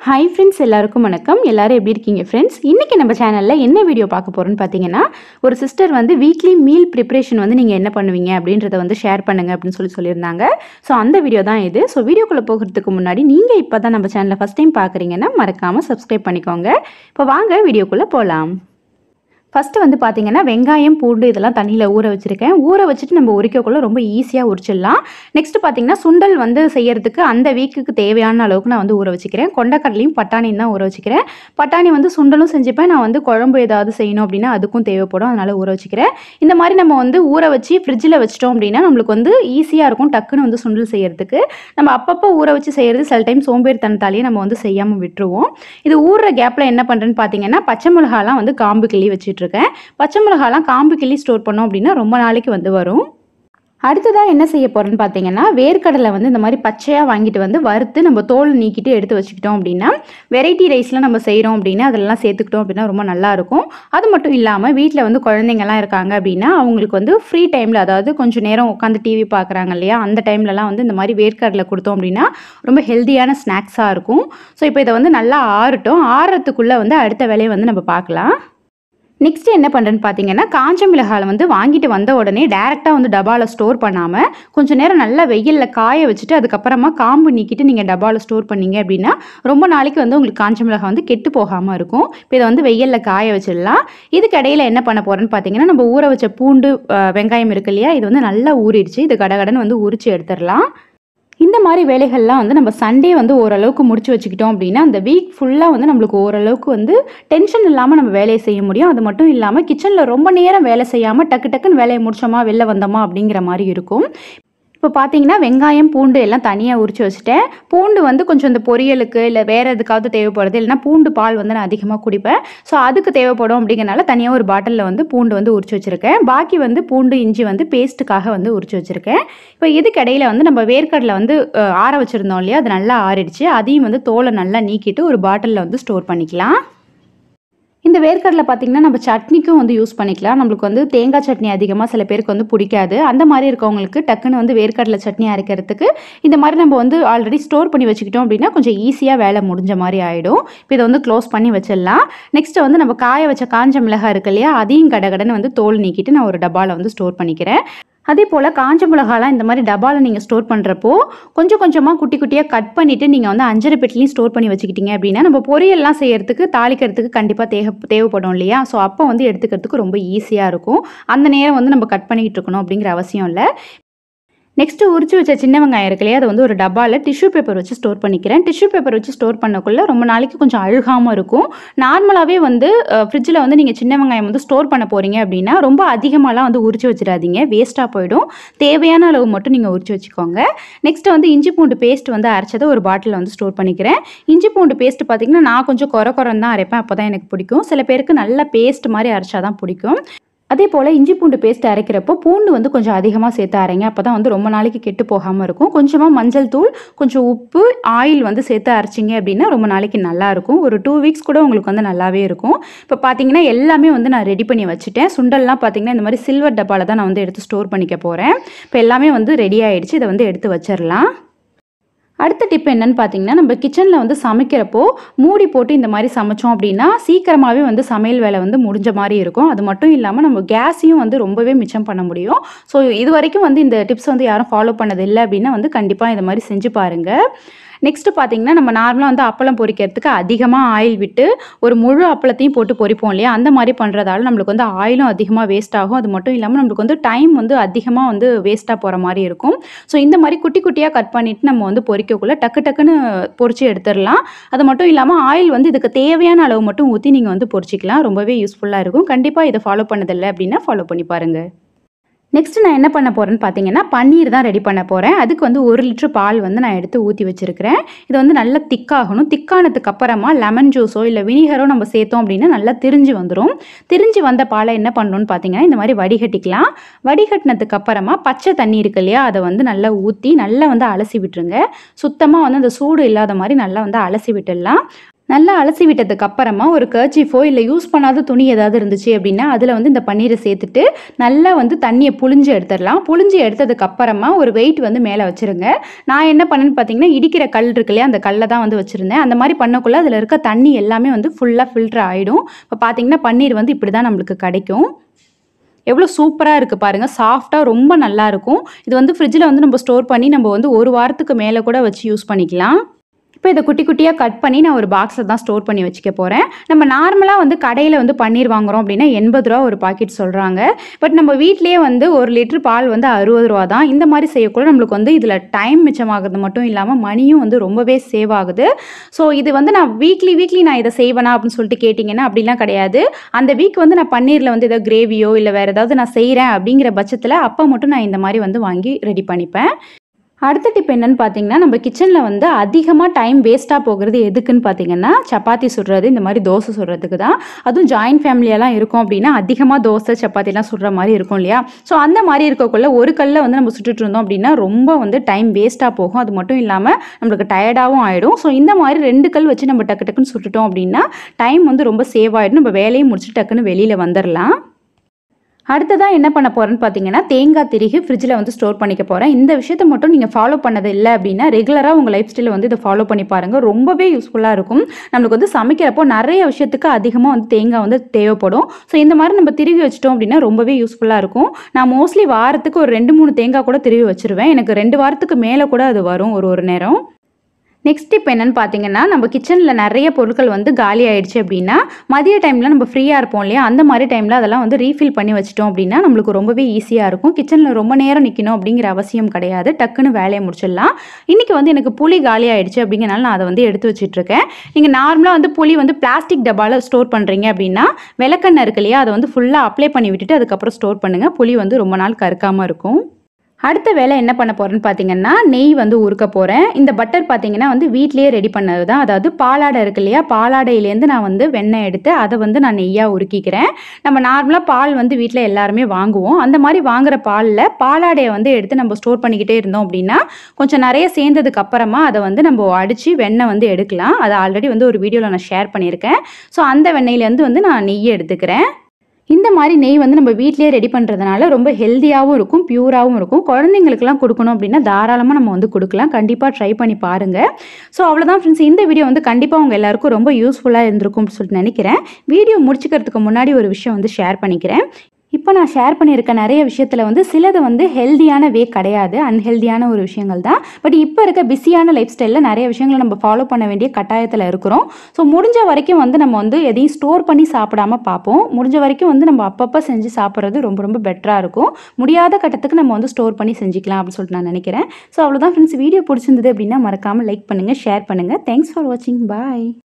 hi friends எல்லாருக்கும் வணக்கம் எல்லாரும் எப்படி இருக்கீங்க ஃப்ரெண்ட்ஸ் இன்றைக்கி நம்ம சேனலில் என்ன வீடியோ பார்க்க போகிறோன்னு பார்த்தீங்கன்னா ஒரு சிஸ்டர் வந்து வீக்லி மீல் ப்ரிப்ரேஷன் வந்து நீங்கள் என்ன பண்ணுவீங்க அப்படின்றத வந்து ஷேர் பண்ணுங்க அப்படின்னு சொல்லி சொல்லியிருந்தாங்க ஸோ அந்த வீடியோ தான் இது ஸோ வீடியோக்குள்ளே போகிறதுக்கு முன்னாடி நீங்கள் இப்போ தான் நம்ம சேனலை ஃபஸ்ட் டைம் பார்க்குறீங்கன்னா மறக்காமல் சப்ஸ்கிரைப் பண்ணிக்கோங்க இப்போ வாங்க வீடியோக்குள்ளே போகலாம் ஃபஸ்ட்டு வந்து பார்த்தீங்கன்னா வெங்காயம் பூண்டு இதெல்லாம் தண்ணியில் ஊற வச்சுருக்கேன் ஊற வச்சுட்டு நம்ம உரிக்கக்குள்ள ரொம்ப ஈஸியாக உரிச்சிடலாம் நெக்ஸ்ட் பார்த்தீங்கன்னா சுண்டல் வந்து செய்யறதுக்கு அந்த வீக்குக்கு தேவையான அளவுக்கு நான் வந்து ஊற வச்சுக்கிறேன் கொண்டக்கடலையும் பட்டாணியும் தான் ஊற வச்சுக்கிறேன் பட்டாணி வந்து சுண்டலும் செஞ்சுப்பேன் நான் வந்து குழம்பு ஏதாவது செய்யணும் அப்படின்னா அதுக்கும் தேவைப்படும் அதனால் ஊற வச்சுக்கிறேன் இந்த மாதிரி நம்ம வந்து ஊற வச்சு ஃப்ரிட்ஜில் வச்சிட்டோம் அப்படின்னா நம்மளுக்கு வந்து ஈஸியாக இருக்கும் டக்குன்னு வந்து சுண்டல் செய்யறதுக்கு நம்ம அப்பப்போ ஊற வச்சு செய்கிறது சில டைம் சோம்பேறித்தனத்தாலேயே நம்ம வந்து செய்யாமல் விட்டுருவோம் இது ஊறுற கேப்பில் என்ன பண்ணுறேன்னு பார்த்தீங்கன்னா பச்சை மிளகாலாம் வந்து காம்பு கிள்ளி வச்சிட்ருக்கேன் பச்சை மிளகாலாம் காம்பு கிள்ளி ஸ்டோர் பண்ணோம் அப்படின்னா ரொம்ப நாளைக்கு வந்து வரும் அடுத்ததாக என்ன செய்ய போகிறேன்னு பார்த்தீங்கன்னா வேர்க்கடலை வந்து இந்த மாதிரி பச்சையாக வாங்கிட்டு வந்து வறுத்து நம்ம தோல் நீக்கிட்டு எடுத்து வச்சுக்கிட்டோம் அப்படின்னா வெரைட்டி ரைஸில் நம்ம செய்கிறோம் அப்படின்னா அதெல்லாம் சேர்த்துக்கிட்டோம் அப்படின்னா ரொம்ப நல்லா இருக்கும் அது மட்டும் இல்லாமல் வீட்டில் வந்து குழந்தைங்கலாம் இருக்காங்க அப்படின்னா அவங்களுக்கு வந்து ஃப்ரீ டைமில் அதாவது கொஞ்சம் நேரம் உட்காந்து டிவி பார்க்குறாங்க இல்லையா அந்த டைம்லலாம் வந்து இந்த மாதிரி வேர்க்கடலை கொடுத்தோம் அப்படின்னா ரொம்ப ஹெல்த்தியான ஸ்நாக்ஸாக இருக்கும் ஸோ இப்போ இதை வந்து நல்லா ஆறட்டும் ஆறுறதுக்குள்ளே வந்து அடுத்த வேலையை வந்து நம்ம பார்க்கலாம் நெக்ஸ்ட் என்ன பண்ணுறேன்னு பார்த்தீங்கன்னா காஞ்ச மிளகாய் வந்து வாங்கிட்டு வந்த உடனே டேரெக்டாக வந்து டப்பாவில் ஸ்டோர் பண்ணாமல் கொஞ்சம் நேரம் நல்லா வெயிலில் காய வச்சுட்டு அதுக்கப்புறமா காம்பு நீக்கிட்டு நீங்கள் டப்பாவில் ஸ்டோர் பண்ணீங்க அப்படின்னா ரொம்ப நாளைக்கு வந்து உங்களுக்கு காஞ்ச மிளகாய் வந்து கெட்டு போகாமல் இருக்கும் இப்போ இதை வந்து வெயிலில் காய வச்சிடலாம் இதுக்கு இடையில என்ன பண்ண போகிறேன்னு பார்த்தீங்கன்னா நம்ம ஊற வச்ச பூண்டு அஹ், வெங்காயம் இருக்கு இல்லையா இது வந்து நல்லா ஊறிடுச்சு இது கடகடன்னு வந்து உரிச்சு எடுத்துடலாம் இந்த மாதிரி வேலைகள்லாம் வந்து நம்ம சண்டே வந்து ஓரளவுக்கு முடிச்சு வச்சுக்கிட்டோம் அப்படின்னா அந்த வீக் ஃபுல்லாக வந்து நம்மளுக்கு ஓரளவுக்கு வந்து டென்ஷன் இல்லாமல் நம்ம வேலையை செய்ய முடியும் அது மட்டும் இல்லாமல் கிச்சனில் ரொம்ப நேரம் வேலை செய்யாமல் டக்கு டக்குன்னு வேலையை முடிச்சோமா வெளில வந்தோமா அப்படிங்கிற மாதிரி இருக்கும் இப்போ பார்த்தீங்கன்னா வெங்காயம் பூண்டு எல்லாம் தனியாக உரிச்சு வச்சுட்டேன் பூண்டு வந்து கொஞ்சம் இந்த பொரியலுக்கு இல்லை வேறு எதுக்காவது தேவைப்படுது இல்லைன்னா பூண்டு பால் வந்து நான் அதிகமாக குடிப்பேன் ஸோ அதுக்கு தேவைப்படும் அப்படிங்கிறனால தனியாக ஒரு பாட்டிலில் வந்து பூண்டு வந்து உரிச்சு வச்சுருக்கேன் பாக்கி வந்து பூண்டு இஞ்சி வந்து பேஸ்ட்டுக்காக வந்து உரிச்சு வச்சுருக்கேன் இப்போ இதுக்கு இடையில வந்து நம்ம வேர்க்கடலை வந்து அஹ், ஆற வச்சுருந்தோம் இல்லையா அது நல்லா ஆறிடுச்சு அதையும் வந்து தோலை நல்லா நீக்கிட்டு ஒரு பாட்டிலில் வந்து ஸ்டோர் பண்ணிக்கலாம் இந்த வேர்க்கடலை பார்த்திங்கன்னா நம்ம சட்னிக்கும் வந்து யூஸ் பண்ணிக்கலாம் நம்மளுக்கு வந்து தேங்காய் சட்னி அதிகமாக சில பேருக்கு வந்து பிடிக்காது அந்த மாதிரி இருக்கவங்களுக்கு டக்குன்னு வந்து வேர்க்கடலை சட்னி அரைக்கிறதுக்கு இந்த மாதிரி நம்ம வந்து ஆல்ரெடி ஸ்டோர் பண்ணி வச்சுக்கிட்டோம் அப்படின்னா கொஞ்சம் ஈஸியாக வேலை முடிஞ்ச மாதிரி ஆகிடும் இப்போ இதை வந்து க்ளோஸ் பண்ணி வச்சிடலாம் நெக்ஸ்ட் வந்து நம்ம காய வச்ச காஞ்ச மிளகாய் இருக்கு இல்லையா அதையும் கடகடன்னு வந்து தோல் நீக்கிட்டு நான் ஒரு டப்பாவில் வந்து ஸ்டோர் பண்ணிக்கிறேன் அதே போல் காஞ்ச மிளகாலாம் இந்த மாதிரி டப்பாவில் நீங்கள் ஸ்டோர் பண்ணுறப்போ கொஞ்சம் கொஞ்சமாக குட்டி குட்டியாக கட் பண்ணிவிட்டு நீங்கள் வந்து அஞ்சரை பெட்டிலையும் ஸ்டோர் பண்ணி வச்சுக்கிட்டீங்க அப்படின்னா நம்ம பொரியல்லாம் செய்யறதுக்கு தாளிக்கிறதுக்கு கண்டிப்பாக தேவை தேவைப்படும் இல்லையா ஸோ அப்போ வந்து எடுத்துக்கிறதுக்கு ரொம்ப ஈஸியாக இருக்கும் அந்த நேரம் வந்து நம்ம கட் பண்ணிக்கிட்டு இருக்கணும் அப்படிங்கிற அவசியம் இல்லை நெக்ஸ்ட்டு உரிச்சு வச்ச சின்ன வெங்காயம் இருக்கு இல்லையா அதை வந்து ஒரு டப்பாவில் டிஷ்யூ பேப்பர் வச்சு ஸ்டோர் பண்ணிக்கிறேன் டிஷ்யூ பேப்பர் வச்சு ஸ்டோர் பண்ணக்குள்ள ரொம்ப நாளைக்கு கொஞ்சம் அழுகாமல் இருக்கும் நார்மலாகவே வந்து ஃப்ரிட்ஜில் வந்து நீங்கள் சின்ன வெங்காயம் வந்து ஸ்டோர் பண்ண போகிறீங்க அப்படின்னா ரொம்ப அதிகமாகலாம் வந்து உரிச்சு வச்சிடாதீங்க வேஸ்ட்டாக போயிடும் தேவையான அளவு மட்டும் நீங்கள் உரிச்சு வச்சுக்கோங்க நெக்ஸ்ட் வந்து இஞ்சி பூண்டு பேஸ்ட் வந்து அரைச்சதை ஒரு பாட்டிலில் வந்து ஸ்டோர் பண்ணிக்கிறேன் இஞ்சி பூண்டு பேஸ்ட் பார்த்தீங்கன்னா நான் கொஞ்சம் குறை குறைன்னு தான் அரைப்பேன் அப்போ தான் எனக்கு பிடிக்கும் சில பேருக்கு நல்ல பேஸ்ட் மாதிரி அரைச்சா தான் பிடிக்கும் அதே போல் இஞ்சி பூண்டு பேஸ்ட் அரைக்கிறப்போ பூண்டு வந்து கொஞ்சம் அதிகமாக சேர்த்து அரைங்க அப்போ தான் வந்து ரொம்ப நாளைக்கு கெட்டு போகாமல் இருக்கும் கொஞ்சமாக மஞ்சள் தூள் கொஞ்சம் உப்பு ஆயில் வந்து சேர்த்து அரைச்சிங்க அப்படின்னா ரொம்ப நாளைக்கு நல்லா இருக்கும் ஒரு டூ வீக்ஸ் கூட உங்களுக்கு வந்து நல்லாவே இருக்கும் இப்போ பார்த்தீங்கன்னா எல்லாமே வந்து நான் ரெடி பண்ணி வச்சுட்டேன் சுண்டல்லாம் பார்த்தீங்கன்னா இந்த மாதிரி சில்வர் டப்பாவில் தான் நான் வந்து எடுத்து ஸ்டோர் பண்ணிக்க போகிறேன் இப்போ எல்லாமே வந்து ரெடி ஆயிடுச்சு இதை வந்து எடுத்து வச்சிடலாம் அடுத்த டிப் என்னன்னு பார்த்தீங்கன்னா நம்ம கிச்சனில் வந்து சமைக்கிறப்போ மூடி போட்டு இந்த மாதிரி சமைச்சோம் அப்படின்னா சீக்கிரமாகவே வந்து சமையல் வேலை வந்து முடிஞ்ச மாதிரி இருக்கும் அது மட்டும் இல்லாமல் நம்ம கேஸையும் வந்து ரொம்பவே மிச்சம் பண்ண முடியும் ஸோ இது வரைக்கும் வந்து இந்த டிப்ஸ் வந்து யாரும் ஃபாலோ பண்ணது இல்லை அப்படின்னா வந்து கண்டிப்பாக இந்த மாதிரி செஞ்சு பாருங்கள் நெக்ஸ்ட் பார்த்தீங்கன்னா நம்ம நார்மலாக வந்து அப்பளம் பொரிக்கிறதுக்கு அதிகமாக ஆயில் விட்டு ஒரு முழு அப்பளத்தையும் போட்டு பொரிப்போம் இல்லையா அந்த மாதிரி பண்ணுறதால நம்மளுக்கு வந்து ஆயிலும் அதிகமாக வேஸ்ட் ஆகும் அது மட்டும் இல்லாமல் நம்மளுக்கு வந்து டைம் வந்து அதிகமாக வந்து வேஸ்ட்டாக போகிற மாதிரி இருக்கும் ஸோ இந்த மாதிரி குட்டி குட்டியாக கட் பண்ணிவிட்டு நம்ம வந்து பொரிக்கக்குள்ள டக்கு டக்குன்னு பொரிச்சு எடுத்துடலாம் அது மட்டும் இல்லாமல் ஆயில் வந்து இதுக்கு தேவையான அளவு மட்டும் ஊற்றி நீங்கள் வந்து பொரிச்சிக்கலாம் ரொம்பவே யூஸ்ஃபுல்லாக இருக்கும் கண்டிப்பாக இதை ஃபாலோ பண்ணதில்லை அப்படின்னா ஃபாலோ பண்ணி பாருங்கள் நெக்ஸ்ட் நான் என்ன பண்ண போகிறேன்னு பார்த்தீங்கன்னா பன்னீர் தான் ரெடி பண்ண போகிறேன் அதுக்கு வந்து ஒரு லிட்டர் பால் வந்து நான் எடுத்து ஊற்றி வச்சுருக்கிறேன் இது வந்து நல்லா திக்காகணும் திக்கானதுக்கு அப்புறமா லெமன் ஜூஸோ இல்லை வினிகரோ நம்ம சேர்த்தோம் அப்படின்னா நல்லா திரிஞ்சு வந்துடும் திரிஞ்சு வந்த பாலை என்ன பண்ணணும்னு பார்த்தீங்கன்னா இந்த மாதிரி வடிகட்டிக்கலாம் வடிகட்டினதுக்கு அப்புறமா பச்சை தண்ணி இருக்கு இல்லையா அதை வந்து நல்லா ஊற்றி நல்லா வந்து அலசி விட்டுருங்க சுத்தமாக வந்து அந்த சூடு இல்லாத மாதிரி நல்லா வந்து அலசி விட்டுடலாம் நல்லா அலசி விட்டதுக்கு அப்புறமா ஒரு கர்ச்சீஃபோ இல்லை யூஸ் பண்ணாத துணி ஏதாவது இருந்துச்சு அப்படின்னா அதில் வந்து இந்த பன்னீரை சேர்த்துட்டு நல்லா வந்து தண்ணியை புழிஞ்சு எடுத்துடலாம் புழிஞ்சு எடுத்ததுக்கு அப்புறமா ஒரு வெயிட் வந்து மேலே வச்சுருங்க நான் என்ன பண்ணேன்னு பார்த்தீங்கன்னா இடிக்கிற கல் இருக்கு இல்லையா அந்த கல்லை தான் வந்து வச்சுருந்தேன் அந்த மாதிரி பண்ணக்குள்ள அதில் இருக்க தண்ணி எல்லாமே வந்து ஃபுல்லாக ஃபில்டர் ஆகிடும் இப்போ பார்த்தீங்கன்னா பன்னீர் வந்து இப்படி தான் நம்மளுக்கு கிடைக்கும் எவ்வளோ சூப்பராக இருக்குது பாருங்கள் சாஃப்டாக ரொம்ப நல்லா இருக்கும் இது வந்து ஃப்ரிட்ஜில் வந்து நம்ம ஸ்டோர் பண்ணி நம்ம வந்து ஒரு வாரத்துக்கு மேலே கூட வச்சு யூஸ் பண்ணிக்கலாம் இப்போ இதை குட்டி குட்டியாக கட் பண்ணி நான் ஒரு பாக்ஸில் தான் ஸ்டோர் பண்ணி வச்சுக்க போகிறேன் நம்ம நார்மலாக வந்து கடையில் வந்து பன்னீர் வாங்குறோம் அப்படின்னா எண்பது ரூபா ஒரு பாக்கெட் சொல்கிறாங்க பட் நம்ம வீட்லேயே வந்து ஒரு லிட்டர் பால் வந்து அறுபது ரூபா தான் இந்த மாதிரி செய்யக்குள்ள நம்மளுக்கு வந்து இதில் டைம் மிச்சமாகிறது மட்டும் இல்லாமல் மணியும் வந்து ரொம்பவே சேவ் ஆகுது ஸோ இது வந்து நான் வீக்லி வீக்லி நான் இதை செய்வேனா அப்படின்னு சொல்லிட்டு கேட்டிங்கன்னா அப்படிலாம் கிடையாது அந்த வீக் வந்து நான் பன்னீரில் வந்து ஏதாவது கிரேவியோ இல்லை வேறு ஏதாவது நான் செய்கிறேன் அப்படிங்கிற பட்சத்தில் அப்போ மட்டும் நான் இந்த மாதிரி வந்து வாங்கி ரெடி பண்ணிப்பேன் அடுத்த டிப் என்னன்னு பார்த்தீங்கன்னா நம்ம கிச்சனில் வந்து அதிகமாக டைம் வேஸ்ட்டாக போகிறது எதுக்குன்னு பார்த்தீங்கன்னா சப்பாத்தி சுடுறது இந்த மாதிரி தோசை சுடுறதுக்கு தான் அதுவும் ஜாயின்ட் ஃபேமிலியெல்லாம் இருக்கும் அப்படின்னா அதிகமாக தோசை சப்பாத்திலாம் சுடுற மாதிரி இருக்கும் இல்லையா ஸோ அந்த மாதிரி இருக்கக்குள்ள ஒரு கல்லை வந்து நம்ம சுட்டுட்டு இருந்தோம் அப்படின்னா ரொம்ப வந்து டைம் வேஸ்ட்டாக போகும் அது மட்டும் இல்லாமல் நம்மளுக்கு டயர்டாகவும் ஆகிடும் ஸோ இந்த மாதிரி ரெண்டு கல் வச்சு நம்ம டக்கு டக்குன்னு சுட்டுட்டோம் அப்படின்னா டைம் வந்து ரொம்ப சேவ் ஆகிடும் நம்ம வேலையை முடிச்சுட்டு டக்குன்னு வெளியில் வந்துடலாம் அடுத்ததாக என்ன பண்ண போகிறேன்னு பார்த்தீங்கன்னா தேங்காய் திருகி ஃப்ரிட்ஜில் வந்து ஸ்டோர் பண்ணிக்க போகிறேன் இந்த விஷயத்தை மட்டும் நீங்கள் ஃபாலோ பண்ணது இல்லை அப்படின்னா ரெகுலராக உங்கள் லைஃப் ஸ்டைலில் வந்து இதை ஃபாலோ பண்ணி பாருங்கள் ரொம்பவே யூஸ்ஃபுல்லாக இருக்கும் நம்மளுக்கு வந்து சமைக்கிறப்போ நிறைய விஷயத்துக்கு அதிகமாக வந்து தேங்காய் வந்து தேவைப்படும் ஸோ இந்த மாதிரி நம்ம திருவி வச்சிட்டோம் அப்படின்னா ரொம்பவே யூஸ்ஃபுல்லாக இருக்கும் நான் மோஸ்ட்லி வாரத்துக்கு ஒரு ரெண்டு மூணு தேங்காய் கூட திருவி வச்சிருவேன் எனக்கு ரெண்டு வாரத்துக்கு மேலே கூட அது வரும் ஒரு ஒரு நேரம் நெக்ஸ்ட் இப்போ என்னென்னு பார்த்தீங்கன்னா நம்ம கிச்சனில் நிறைய பொருட்கள் வந்து காலி ஆயிடுச்சு அப்படின்னா மதிய டைமில் நம்ம ஃப்ரீயாக இருப்போம் இல்லையா அந்த மாதிரி டைமில் அதெல்லாம் வந்து ரீஃபில் பண்ணி வச்சிட்டோம் அப்படின்னா நம்மளுக்கு ரொம்பவே ஈஸியாக இருக்கும் கிச்சனில் ரொம்ப நேரம் நிற்கணும் அப்படிங்கிற அவசியம் கிடையாது டக்குன்னு வேலையை முடிச்சிடலாம் இன்றைக்கி வந்து எனக்கு புளி காலி ஆயிடுச்சு அப்படிங்கிறனால நான் அதை வந்து எடுத்து வச்சிட்ருக்கேன் நீங்கள் நார்மலாக வந்து புளி வந்து பிளாஸ்டிக் டப்பாவில் ஸ்டோர் பண்ணுறீங்க அப்படின்னா விளக்கெண்ணெய் இருக்கு இல்லையா அதை வந்து ஃபுல்லாக அப்ளை பண்ணி விட்டுட்டு அதுக்கப்புறம் ஸ்டோர் பண்ணுங்கள் புளி வந்து ரொம்ப நாள் கருக்காமல் இருக்கும் அடுத்த வேலை என்ன பண்ண போகிறேன்னு பார்த்தீங்கன்னா நெய் வந்து உருக்க போகிறேன் இந்த பட்டர் பார்த்தீங்கன்னா வந்து வீட்லேயே ரெடி பண்ணது தான் அதாவது பாலாடை இருக்கு இல்லையா பாலாடையிலேருந்து நான் வந்து வெண்ணெய் எடுத்து அதை வந்து நான் நெய்யாக உருக்கிக்கிறேன் நம்ம நார்மலாக பால் வந்து வீட்டில் எல்லாருமே வாங்குவோம் அந்த மாதிரி வாங்குற பாலில் பாலாடையை வந்து எடுத்து நம்ம ஸ்டோர் பண்ணிக்கிட்டே இருந்தோம் அப்படின்னா கொஞ்சம் நிறைய சேர்ந்ததுக்கு அப்புறமா அதை வந்து நம்ம அடித்து வெண்ணெய் வந்து எடுக்கலாம் அதை ஆல்ரெடி வந்து ஒரு வீடியோவில் நான் ஷேர் பண்ணியிருக்கேன் ஸோ அந்த வெண்ணெயிலேருந்து வந்து நான் நெய்யை எடுத்துக்கிறேன் இந்த மாதிரி நெய் வந்து நம்ம வீட்டிலேயே ரெடி பண்ணுறதுனால ரொம்ப ஹெல்த்தியாகவும் இருக்கும் பியூராகவும் இருக்கும் குழந்தைங்களுக்குலாம் கொடுக்கணும் அப்படின்னா தாராளமாக நம்ம வந்து கொடுக்கலாம் கண்டிப்பாக ட்ரை பண்ணி பாருங்கள் ஸோ அவ்வளோதான் ஃப்ரெண்ட்ஸ் இந்த வீடியோ வந்து கண்டிப்பாக உங்கள் எல்லாருக்கும் ரொம்ப யூஸ்ஃபுல்லாக இருந்திருக்கும் அப்படின்னு சொல்லிட்டு நினைக்கிறேன் வீடியோ முடிச்சுக்கிறதுக்கு முன்னாடி ஒரு விஷயம் வந்து ஷேர் பண்ணிக்கிறேன் இப்போ நான் ஷேர் பண்ணியிருக்க நிறைய விஷயத்தில் வந்து சிலது வந்து ஹெல்தியான வே கிடையாது அன்ஹெல்தியான ஒரு விஷயங்கள் தான் பட் இப்போ இருக்க பிஸியான லைஃப் ஸ்டைலில் நிறைய விஷயங்களை நம்ம ஃபாலோ பண்ண வேண்டிய கட்டாயத்தில் இருக்கிறோம் ஸோ முடிஞ்ச வரைக்கும் வந்து நம்ம வந்து எதையும் ஸ்டோர் பண்ணி சாப்பிடாம பார்ப்போம் முடிஞ்ச வரைக்கும் வந்து நம்ம அப்பப்போ செஞ்சு சாப்பிட்றது ரொம்ப ரொம்ப பெட்டராக இருக்கும் முடியாத கட்டத்துக்கு நம்ம வந்து ஸ்டோர் பண்ணி செஞ்சுக்கலாம் அப்படின்னு சொல்லிட்டு நான் நினைக்கிறேன் ஸோ அவ்வளோதான் ஃப்ரெண்ட்ஸ் வீடியோ பிடிச்சிருந்தது அப்படின்னா மறக்காமல் லைக் பண்ணுங்கள் ஷேர் பண்ணுங்கள் தேங்க்ஸ் ஃபார் வாட்சிங் பாய்